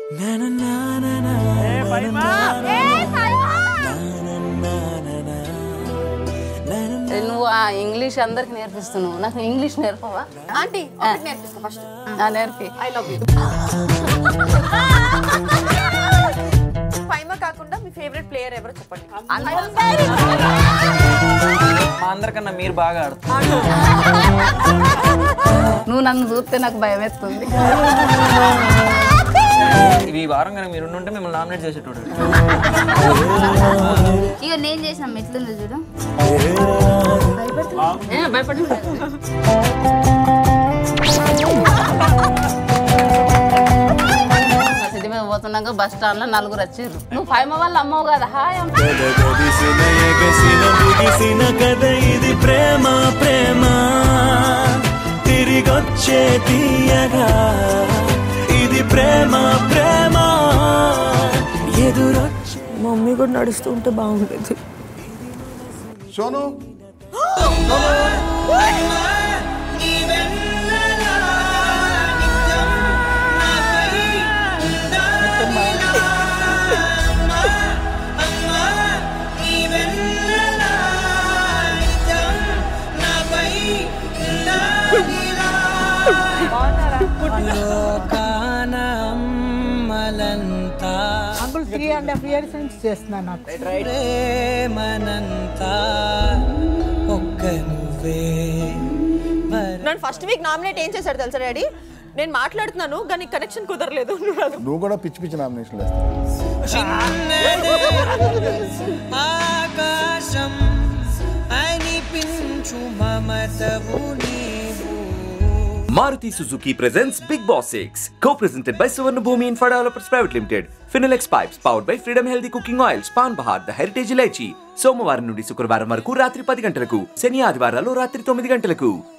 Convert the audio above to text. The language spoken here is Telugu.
నువ్వు ఆ ఇంగ్లీష్ అందరికి నేర్పిస్తున్నావు నాకు ఇంగ్లీష్ నేర్పవా ఆంటీ ఒకటి నేర్పిస్తా ఫస్ట్ ఆ, నేర్పి ఐ లవ్ యూ పైమ కాకుండా మీ ఫేవరెట్ ప్లేయర్ ఎవరో చెప్పండి మా అందరికన్నా మీరు బాగా ఆడుతున్నారు నువ్వు నన్ను చూస్తే నాకు భయం వేస్తుంది ఇవి ఈ వారం కనుక మీరు ఉంటే మిమ్మల్ని నామినేట్ చేసేటోడు ఇక నేను చేసిన మెట్లుంది చూడు ఏ, భయపడి సిటీ మీద పోతున్నాక బస్ స్టాండ్ లో నలుగురు వచ్చారు నువ్వు ఫైవ్ వాళ్ళ అమ్మవు కదా హాయ్ అమ్మ. గదిసిన ఎగసిన ముగిసిన కథ ఇది ప్రేమ ప్రేమ తిరిగొచ్చే తీయగా ఇది ప్రేమ ప్రేమ ఎదురొచ్చే మమ్మీ కూడా నడుస్తూ ఉంటే బాగుండేది Sonu uncle three and half years నుంచి చేస్తున్నాను నాకు నన్ను ఫస్ట్ వీక్ నామినేట్ ఏం చేశాడు తెలుసా డాడీ నేను మాట్లాడుతున్నాను కానీ కనెక్షన్ కుదరలేదు నువ్వు నాకు నువ్వు కూడా పిచ్చి పిచ్చి నామినేషన్ వేస్తావు ఆకాశం అనిపించు మమతవు నీవు Maruti Suzuki presents Big Boss 6, co-presented by Suvarna Bhumi Infra Developers Private Limited, Finilex Pipes, powered by Freedom Healthy Cooking Oils, Pan Bahar, The Heritage Ilaichi, సోమవారం నుండి శుక్రవారం వరకు రాత్రి పది గంటలకు శని ఆదివారాలు రాత్రి తొమ్మిది గంటలకు